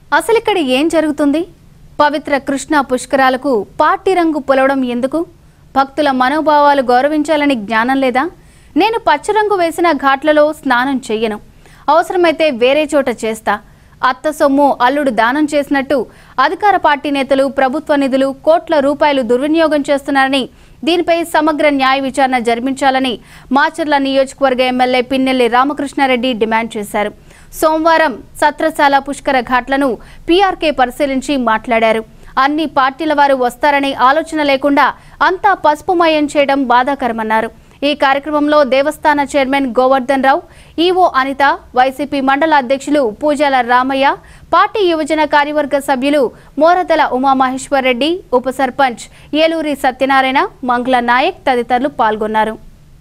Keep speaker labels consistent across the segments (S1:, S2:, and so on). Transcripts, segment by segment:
S1: అసలు ఇక్కడ ఏం జరుగుతుంది పవిత్ర కృష్ణా పుష్కరాలకు పార్టీ రంగు పొలవడం ఎందుకు భక్తుల మనోభావాలు గౌరవించాలని జ్ఞానం లేదా నేను పచ్చరంగు వేసిన ఘాట్లలో స్నానం చెయ్యను అవసరమైతే వేరే చోట చేస్తా అత్త సొమ్ము అల్లుడు దానం చేసినట్టు అధికార పార్టీ నేతలు ప్రభుత్వ నిధులు కోట్ల రూపాయలు దుర్వినియోగం చేస్తున్నారని దీనిపై సమగ్ర న్యాయ విచారణ జరిపించాలని మాచర్ల నియోజకవర్గ ఎమ్మెల్యే పిన్నెల్లి రామకృష్ణారెడ్డి డిమాండ్ చేశారు సోమవారం సత్రశాల పుష్కర ఘాట్లను పీఆర్కే పరిశీలించి మాట్లాడారు అన్ని పార్టీల వారు వస్తారనే ఆలోచన లేకుండా అంతా పసుపుమయం చేయడం బాధాకరమన్నారు ఈ కార్యక్రమంలో దేవస్థాన chairman Govardhan Rao EO Anitha YCP మండల అధ్యక్షులు పూజాల రామయ్య పార్టీ యువజన కార్యవర్గ సభ్యులు మోరదల ఉమామహేశ్వర్ రెడ్డి ఉప సర్పంచ్ ఏలూరి సత్యనారాయణ మంగళ నాయక్ తదితరులు పాల్గొన్నారు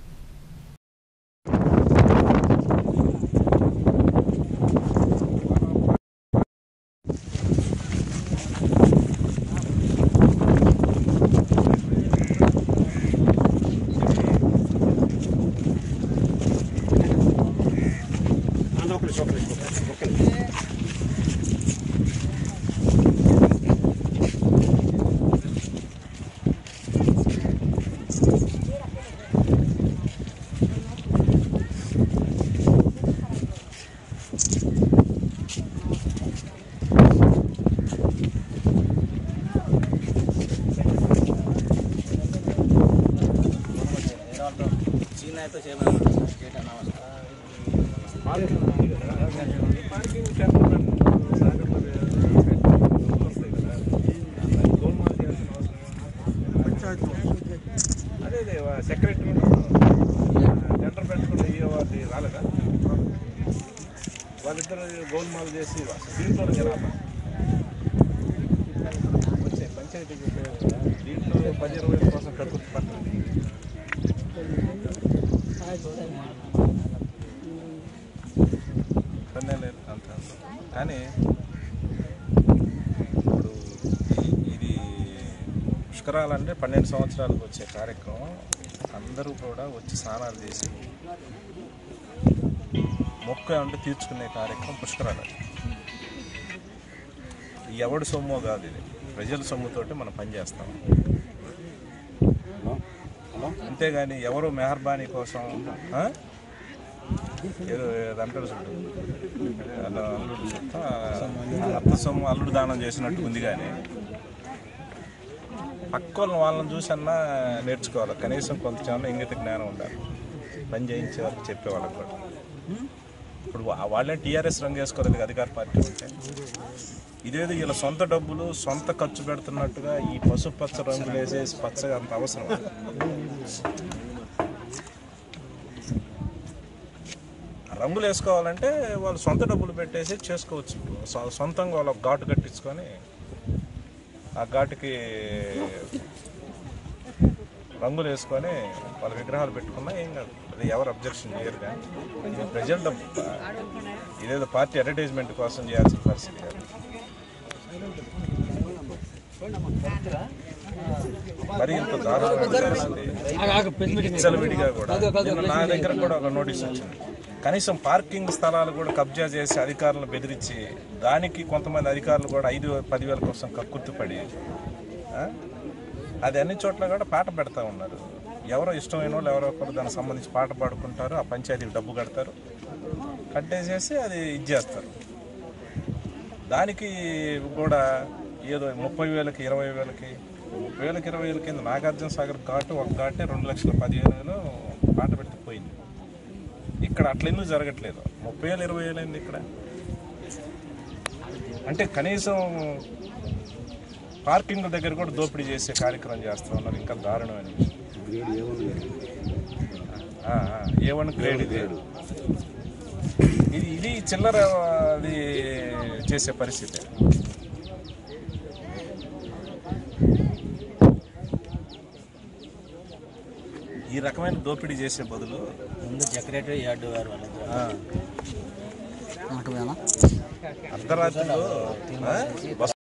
S2: అదే సెక్రటరీ టెండర్ పెట్టుకుని అది రాలేదా వాళ్ళిద్దరు గోల్మాల్ చేసి అసలు దీంట్లో జనాభా వచ్చే పంచాయతీకి ఉపయోగం కదా. దీంట్లో పది ఇరవై వేల కోసం కక్కుర్తి పడుతుంది పన్నే లేదు అంత కానీ ఇప్పుడు ఈ- ఇది పుష్కరాలంటే పన్నెండు సంవత్సరాలకు వచ్చే కార్యక్రమం అందరూ కూడా వచ్చి స్నానాలు చేసి మొక్క అంటే తీర్చుకునే కార్యక్రమం పుష్కరాలు ఎవడి సొమ్ము కాదు ఇది ప్రజల సొమ్ముతోటి మనం పనిచేస్తాం అంతేగాని ఎవరు మెహర్బానీ కోసం ఆ? ఏదో ఏదో అంటారు చూడు అలా అల్లుడు సొత్త, అత్త సొమ్ము అల్లుడు దానం చేసినట్టు ఉంది కానీ పక్క వాళ్ళని వాళ్ళని చూసన్నా నేర్చుకోవాలి కనీసం కొంచెం ఇంగిత జ్ఞానం ఉండాలి పని చేయించే వాళ్ళకి చెప్పే వాళ్ళకి కూడా ఇప్పుడు వా- వాళ్ళే టీఆర్ఎస్ రంగు వేసుకోలేదు అధికార పార్టీ ఉంటే ఇదేదో వీళ్ళ సొంత డబ్బులు సొంత ఖర్చు పెడుతున్నట్టుగా ఈ పసుపు పచ్చ రంగులు వేసేసి పచ్చగా అంత అవసరం రంగులు వేసుకోవాలంటే వాళ్ళు సొంత డబ్బులు పెట్టేసి చేసుకోవచ్చు సొ- సొంతంగా వాళ్ళ ఘాటు కట్టించుకొని ఆ ఘాటుకి రంగులు వేసుకొని వాళ్ళ విగ్రహాలు పెట్టుకున్నా ఏం కాదు అది ఎవరు అబ్జెక్షన్ చేయరు కానీ ఇది ప్రజల డబ్బు ఇదేదో పార్టీ అడ్వర్టైజ్మెంట్ కోసం చేయాల్సిన పరిస్థితి కాదు మరి ఇంత దారుణమైన పరిస్థితి విడిగా కూడా నిన్న నా దగ్గర కూడా ఒక నోటీస్ వచ్చింది కనీసం పార్కింగ్ స్థలాలు కూడా కబ్జా చేసి అధికారులను బెదిరించి దానికి కొంతమంది అధికారులు కూడా ఐదు పదివేల కోసం కక్కుర్తిపడి ఆ? అది అన్ని చోట్ల కూడా పాట పెడతా ఉన్నారు ఎవరో ఇష్టమైన వాళ్ళు ఎవరో ఒకరు దానికి సంబంధించి పాట పాడుకుంటారు ఆ పంచాయతీకి డబ్బు కడతారు కట్టేసేసి అది ఇది చేస్తారు దానికి కూడా ఏదో ముప్పై వేలకి ఇరవై వేలకి ముప్పై వేలకి ఇరవై వేల కింద నాగార్జున సాగర్ ఘాటు ఒక ఘాటే రెండు లక్షల పదిహేను వేలు పాట పెడితే పోయింది ఇక్కడ అట్లా ఎందుకు జరగట్లేదు ముప్పై వేలు ఇరవై వేలు అయింది ఇక్కడ అంటే కనీసం పార్కింగ్ దగ్గర కూడా దోపిడీ చేసే కార్యక్రమం చేస్తూ ఉన్నారు ఇంకా దారుణమైన విషయం ఏ వన్ గ్రేడ్ ఇది ఇది ఇది చిల్లర అది చేసే పరిస్థితి ఈ రకమైన దోపిడీ చేసే బదులు
S3: ముందు సెక్రటరీ యార్డు గారు వాళ్ళిద్దరు
S2: ఆ,
S4: నాకు వేళ
S2: అర్ధరాత్రిలో ఆ, బస్